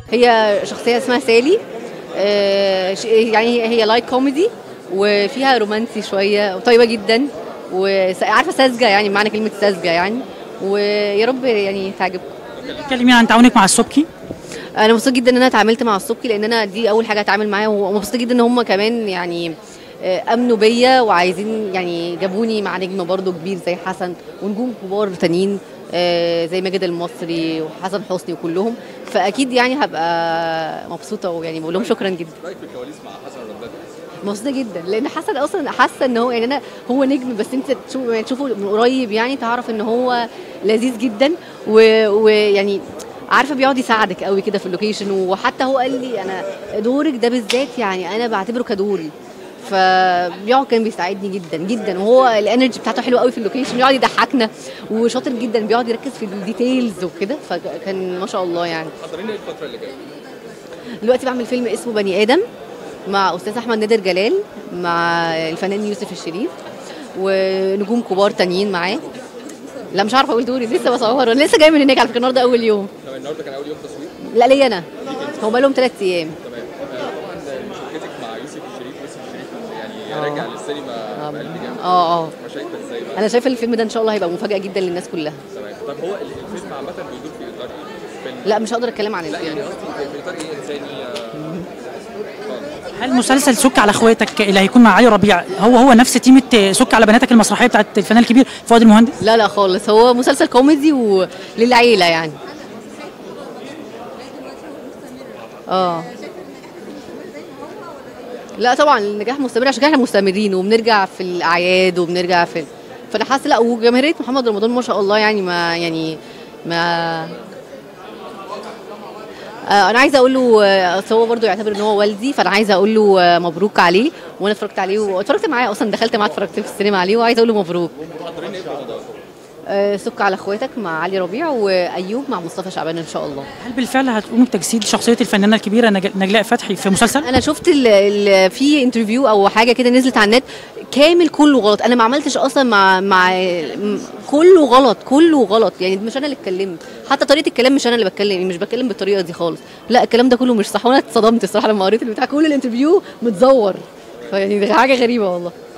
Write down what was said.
هي شخصيه اسمها سالي آه، ش- يعني هي لايت كوميدي وفيها رومانسي شويه وطيبه جدا وعارفه ساذجه يعني معنى كلمه ساذجه يعني ويا رب يعني تعجبكم كلمينا عن تعاونك مع السبكي انا مبسوطه جدا ان انا اتعاملت مع السبكي لان انا دي اول حاجه اتعامل معاها ومبسوطه جدا ان هم كمان يعني آه، امنوا بيا وعايزين يعني جابوني مع نجم برضو كبير زي حسن ونجوم كبار تانيين آه، زي ماجد المصري وحسن حسني وكلهم فاكيد يعني هبقى مبسوطه ويعني بقول لهم شكرا جدا رايك في الكواليس مع حسن رمضان مبسوطه جدا لان حسن اصلا حاسه ان هو يعني انا هو نجم بس انت تشوف يعني تشوفه من قريب يعني تعرف ان هو لذيذ جدا و- ويعني عارفه بيقعد يساعدك قوي كده في اللوكيشن وحتى هو قال لي انا دورك ده بالذات يعني انا بعتبره كدوري فبيقعد كان بيساعدني جدا جدا وهو الانرجي بتاعته حلوه قوي في اللوكيشن بيقعد يضحكنا وشاطر جدا بيقعد يركز في الديتيلز وكده فكان ما شاء الله يعني حضرين ايه الفتره اللي جايه دلوقتي بعمل فيلم اسمه بني ادم مع استاذ احمد نادر جلال مع الفنان يوسف الشريف ونجوم كبار تانيين معاه لا مش عارفه اقول دوري لسه بصور انا لسه جاي من هناك على فكره النهارده اول يوم طب النهارده كان اول يوم تصوير لا ليا انا هو بقالهم ثلاث ايام تمام آه، طبعا مشاركتك مع يوسف الشريف يوسف الشريف يعني راجع للسينما بقلب جامد اه اه شايفه ازاي بقى انا شايفه الفيلم ده ان شاء الله هيبقى مفاجاه جدا للناس كلها تمام طب هو ال- الفيلم عامه بيدور في اطار ايه؟ فيلم لا مش هقدر اتكلم عن لا الفيلم يعني قصدي في اطار ايه انساني آه، هل مسلسل سك على اخواتك اللي هيكون مع علي ربيع هو هو نفس تيمة سك على بناتك المسرحيه بتاعت الفنان الكبير فؤاد المهندس لا لا خالص هو مسلسل كوميدي وللعيله يعني اه لا طبعا النجاح مستمر عشان كده احنا مستمرين وبنرجع في الاعياد وبنرجع في فانا حاسه لا وجماهيريه محمد رمضان ما شاء الله يعني ما يعني ما آه، انا عايزه اقول له آه، أصل هو برضه يعتبر ان هو والدي فانا عايزه اقول له آه، مبروك عليه وانا اتفرجت عليه واتفرجت معاه اصلا دخلت معاه اتفرجت في السينما عليه وعايزه اقول له مبروك حضرين ايه في رمضان؟ آه، سك على اخواتك مع علي ربيع وايوب مع مصطفى شعبان ان شاء الله هل بالفعل هتقوموا بتجسيد شخصيه الفنانه الكبيره نج- نجلاء فتحي في مسلسل انا شفت ال ال في انترفيو او حاجه كده نزلت على النت كامل كله غلط انا ما عملتش اصلا مع مع م- كله غلط كله غلط يعني مش انا اللي اتكلمت حتى طريقه الكلام مش انا اللي بتكلم يعني مش بتكلم بالطريقه دي خالص لا الكلام ده كله مش صح وانا اتصدمت الصراحه لما قريت البتاع كل الانترفيو متزور فيعني دي حاجه غريبه والله